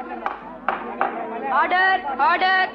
order order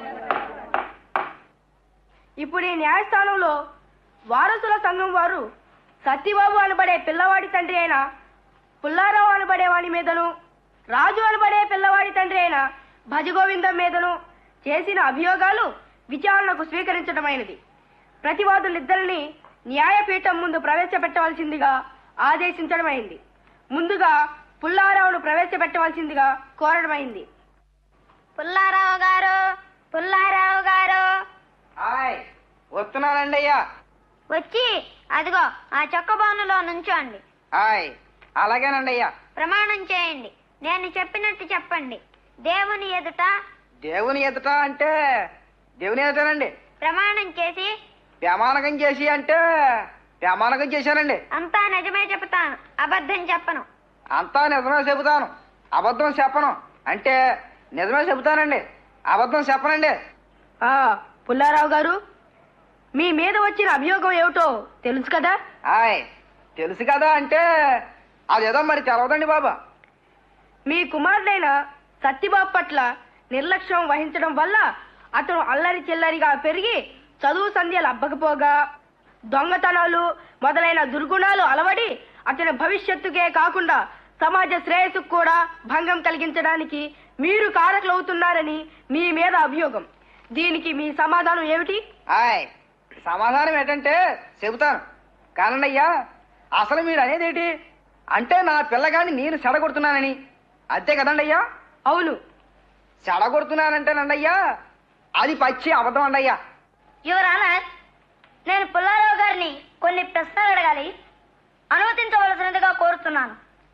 ఇప్పుడు ఈ న్యాయస్థానంలో వారసుల సంఘం వారు సత్యబాబు అనబడే పిల్లవాడి తండ్రి అయిన పుల్లారావు అనబడే వాడి మీదను రాజు అనబడే పిల్లవాడి తండ్రి అయిన భజగోవిందం మీదను చేసిన అభియోగాలు విచారణకు స్వీకరించడమైనది ప్రతివాదులిద్దరిని న్యాయపీఠం ముందు ప్రవేశపెట్టవలసిందిగా ఆదేశించడమైంది ముందుగా పుల్లారావును ప్రవేశపెట్టవలసిందిగా కోరడమైంది పుల్లారావు గారు పుల్లారావు గారు హాయ్ వస్తున్నానండి అయ్యా వచ్చి అదిగో ఆ చొక్క బానులో నుంచోండి హాయ్ అలాగేనండి అయ్యా ప్రమాణం చేయండి నేను చెప్పినట్టు చెప్పండి దేవుని ఎదుట దేవుని ఎదుట అంటే దేవుని ఎదుటనండి ప్రమాణం చేసి ప్రమాణకం చేసి అంటే ప్రమాణకం చేశానండి అంతా నిజమే చెబుతాను అబద్ధం చెప్పను అంతా నిజమే చెబుతాను అబద్ధం చెప్పను అంటే నిజమే చెబుతానండి అబద్ధం చెప్పనండి ఆ పుల్లారావు గారు మీ మీద వచ్చిన అభియోగం ఏమిటో తెలుసు కదా హాయ్ తెలుసు కదా అంటే అదేదో మరి తెలవదండి బాబా మీ కుమారుడైన సత్యబాబు పట్ల నిర్లక్ష్యం వహించడం వల్ల అతను అల్లరి చిల్లరిగా పెరిగి చదువు సంధ్యలు అబ్బకపోగా దొంగతనాలు మొదలైన దుర్గుణాలు అలవడి అతని భవిష్యత్తుకే కాకుండా సమాజ శ్రేయస్సుకు కూడా భంగం కలిగించడానికి మీరు కారకులవుతున్నారని మీ మీద అభియోగం దీనికి మీ సమాధానం ఏమిటి హాయ్ సమాధానం ఏంటంటే చెబుతాను కానండి అయ్యా అసలు మీరు అనేది ఏంటి అంటే నా పిల్లగాని నేను చెడగొడుతున్నానని అంతే కదండి అయ్యా అవును చెడగొడుతున్నానంటేనండి అయ్యా అది పచ్చి అబద్ధం అండి అయ్యా యువరానా నేను పుల్లారావు గారిని కొన్ని ప్రశ్నలు అడగాలి అనుమతించవలసినదిగా కోరుతున్నాను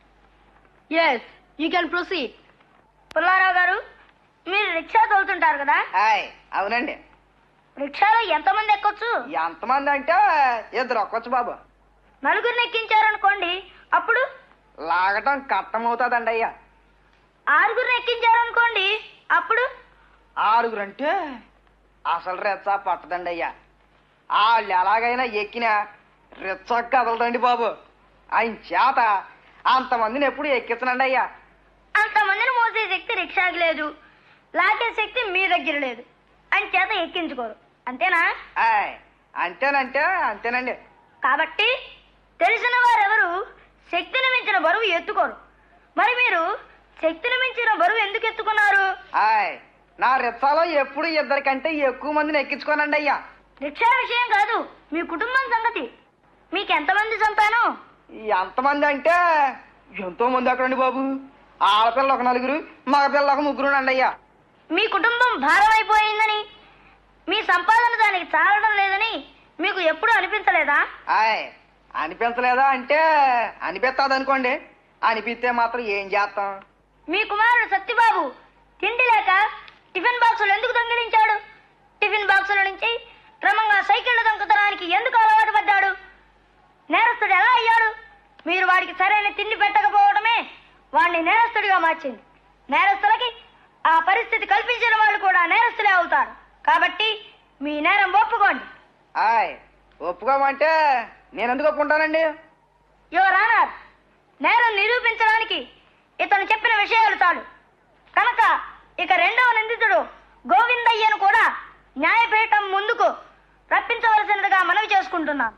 yes you can proceed Pullarao garu మీరు రిక్షా తోలుతుంటారు కదా హాయ్ అవునండి రిక్షాలో ఎంతమంది ఎక్కొచ్చు ఎంతమంది అంటే ఇద్దరు ఒక్కొచ్చు బాబు నలుగురిని ఎక్కించారనుకోండి అప్పుడు లాగటం కట్టమవుతుందండి అయ్యా ఆరుగురిని ఎక్కించారనుకోండి అప్పుడు ఆరుగురు అంటే అసలు రెచ్చ పట్టదండి అయ్యా వాళ్ళు ఎలాగైనా ఎక్కినా రెచ్చ కదలదండి బాబు ఆయన చేత అంతమందిని ఎప్పుడు ఎక్కించనండి అయ్యా అంతమందిని మోసే శక్తి రిక్షాకి లేదు లాగే శక్తి మీ దగ్గర లేదు అని చేత ఎక్కించుకోరు అంతేనా ఆయ్ అంతేనంటే అంతేనండి కాబట్టి తెలిసిన వారెవరు శక్తిని మించిన బరువు ఎత్తుకోరు మరి మీరు శక్తిని మించిన బరువు ఎందుకు ఎత్తుకున్నారు ఆయ్ నా రిచ్చాలో ఎప్పుడు ఇద్దరికంటే ఎక్కువ మందిని ఎక్కించుకోనండి అయ్యా రిక్షా విషయం కాదు మీ కుటుంబం సంగతి మీకు ఎంతమంది సంతానం ఎంతమంది అంటే ఎంతో మంది అక్కడండి బాబు ఆడపిల్ల ఒక నలుగురు మగపిల్ల ఒక ముగ్గురు అండి అయ్యా మీ కుటుంబం భారం అయిపోయిందని మీ సంపాదన దానికి చాలడం లేదని మీకు ఎప్పుడు అనిపించలేదా ఆయ్ అనిపించలేదా అంటే అనిపిస్తుంది అనుకోండి అనిపిస్తే మాత్రం ఏం చేస్తాం మీ కుమారుడు సత్యబాబు తిండి లేక టిఫిన్ బాక్సులు ఎందుకు దొంగిలించాడు టిఫిన్ బాక్సుల నుంచి క్రమంగా సైకిళ్ల దొంగతనానికి ఎందుకు అలవాటు పడ్డాడు నేరస్తుడు ఎలా అయ్యాడు మీరు వాడికి సరైన తిండి పెట్టకపోవడమే వాడిని నేరస్తుడిగా మార్చింది నేరస్తులకి ఆ పరిస్థితి కల్పించిన వాళ్ళు కూడా నేరస్తులే అవుతారు కాబట్టి మీ నేరం ఒప్పుకోండి ఆయ్ ఒప్పుకోమంటే నేను ఎందుకు ఒప్పుకుంటానండి యువర్ ఆనర్ నేరం నిరూపించడానికి ఇతను చెప్పిన విషయాలు చాలు కనుక ఇక రెండవ నిందితుడు గోవిందయ్యను కూడా న్యాయపీఠం ముందుకు రప్పించవలసినదిగా మనవి చేసుకుంటున్నాను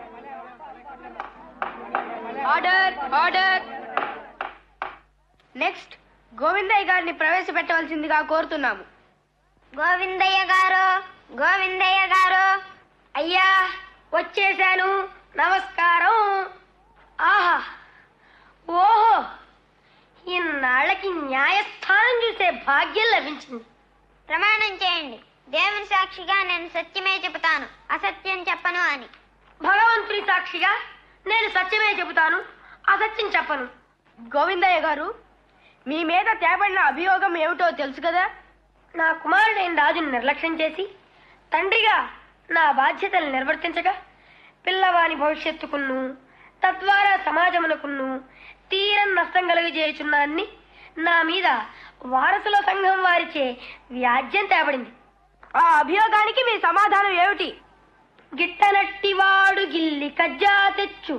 ఆర్డర్ ఆర్డర్ నెక్స్ట్ గోవిందయ్య గారిని ప్రవేశపెట్టవలసిందిగా కోరుతున్నాము గోవిందయ్య గారు గోవిందయ్య గారు అయ్యా వచ్చేశాను నమస్కారం ఆహా ఓహో ఇన్నాళ్ళకి న్యాయస్థానం చూసే భాగ్యం లభించింది ప్రమాణం చేయండి దేవుని సాక్షిగా నేను సత్యమే చెబుతాను అసత్యం చెప్పను అని భగవంతుని సాక్షిగా నేను సత్యమే చెబుతాను అసత్యం చెప్పను గోవిందయ్య గారు మీ మీద తేబడిన అభియోగం ఏమిటో తెలుసు కదా నా కుమారుడైన రాజును నిర్లక్ష్యం చేసి తండ్రిగా నా బాధ్యతలు నిర్వర్తించగా పిల్లవాని భవిష్యత్తుకును తద్వారా సమాజమునకును తీరం నష్టం కలుగజేయుచున్నాన్ని నా మీద వారసుల సంఘం వారిచే వ్యాజ్యం తేబడింది ఆ అభియోగానికి మీ సమాధానం ఏమిటి గిట్టనట్టివాడు గిల్లి కజ్జా తెచ్చు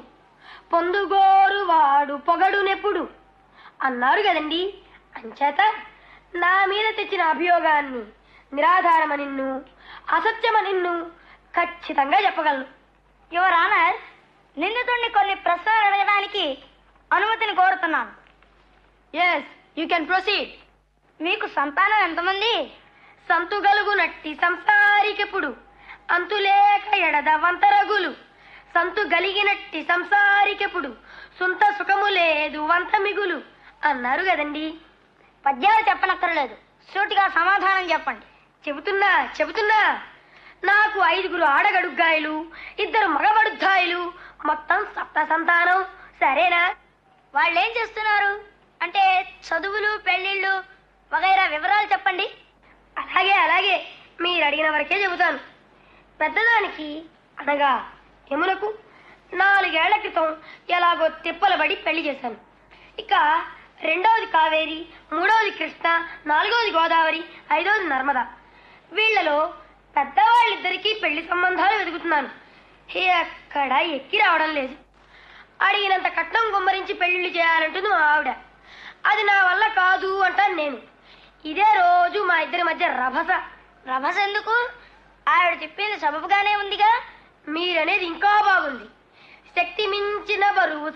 పొందుగోరు వాడు పొగడు నెప్పుడు అన్నారు కదండి అంచేత నా మీద తెచ్చిన అభియోగాన్ని నిరాధారమనిన్ను అసత్యమనిన్ను ఖచ్చితంగా చెప్పగలను యువర్ ఆనర్ నిందితుడిని కొన్ని ప్రశ్నలు అడగడానికి అనుమతిని కోరుతున్నాను ఎస్ యూ కెన్ ప్రొసీడ్ మీకు సంతానం ఎంతమంది సంతుగలుగు నట్టి సంసారికెప్పుడు అంతులేక ఎడద వంతరగులు సంతు గలిగినట్టి సంసారికెప్పుడు సొంత సుఖము లేదు వంత మిగులు అన్నారు కదండి పద్యాలు చెప్పనక్కర్లేదు సూటిగా సమాధానం చెప్పండి చెబుతున్నా చెబుతున్నా నాకు ఐదుగురు ఆడగడుగ్గాయలు ఇద్దరు మగబడుద్దాయిలు మొత్తం సప్త సంతానం సరేనా వాళ్ళు ఏం చేస్తున్నారు అంటే చదువులు పెళ్లిళ్ళు వగైరా వివరాలు చెప్పండి అలాగే అలాగే మీరు అడిగిన వరకే చెబుతాను పెద్దదానికి అనగా యమునకు నాలుగేళ్ల క్రితం ఎలాగో తిప్పలబడి పెళ్లి చేశాను ఇక రెండవది కావేరి మూడవది కృష్ణ నాలుగవది గోదావరి ఐదవది నర్మద వీళ్ళలో పెద్దవాళ్ళిద్దరికీ పెళ్లి సంబంధాలు వెతుకుతున్నాను ఎక్కడ ఎక్కి రావడం లేదు అడిగినంత కట్నం గుమ్మరించి పెళ్లిళ్ళు చేయాలంటుంది మా ఆవిడ అది నా వల్ల కాదు అంటాను నేను ఇదే రోజు మా ఇద్దరి మధ్య రభస రభస ఎందుకు ఆవిడ చెప్పింది సబబుగానే ఉందిగా మీరనేది ఇంకా బాగుంది శక్తి మించిన బరువు